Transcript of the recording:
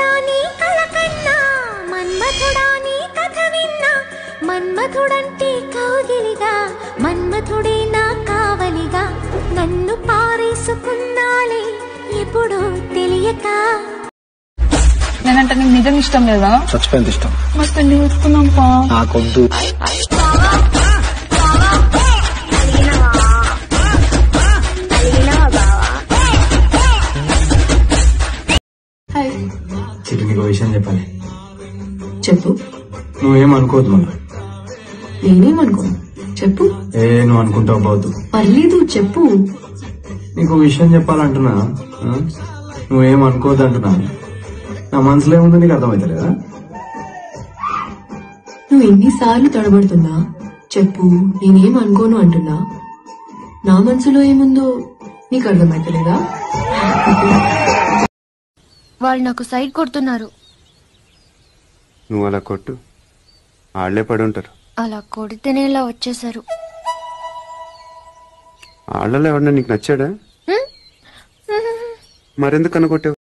మన్మథుడా నీ కల కన్నా మన్మథుడా నీ కథ విన్నా మన్మథుడంటే కౌగిలిగా మన్మథుడే నా కావలిగా నన్ను పారేసుకున్నాలే ఎప్పుడో తెలియక నేనంటే నీకు నిజం ఇష్టం లేదా చచ్చిపోయింది ఇష్టం మరి పెళ్లి పెట్టుకున్నాం పా నాకొద్దు హాయ్ చిరు నీకు విషయం చెప్పాలి చెప్పు నువ్వేం అనుకోవద్దు మళ్ళా నేనేమనుకోను చెప్పు ఏ నువ్వు అనుకుంటావు పోవద్దు పర్లేదు చెప్పు నీకు విషయం చెప్పాలంటున్నా ఆ? నువ్వేం అనుకోవద్దు అంటున్నా నా మనసులో ఏముందో నీకు అర్థమవుతలేదా నువ్వు ఎన్నిసార్లు తడబడుతున్నా చెప్పు నేనేం అనుకోను అంటున్నా నా మనసులో ఏముందో నీకు అర్థమైతలేదా వాళ్ళు నాకు సైడ్ కొడుతున్నారు నువ్వు అలా కొట్టు ఆళ్లే పడి ఉంటారు అలా కొడితేనే ఇలా వచ్చేసారు ఆళ్ళలో ఎవరన్నా నీకు నచ్చాడా మరెందుకు అనుకొట్టావు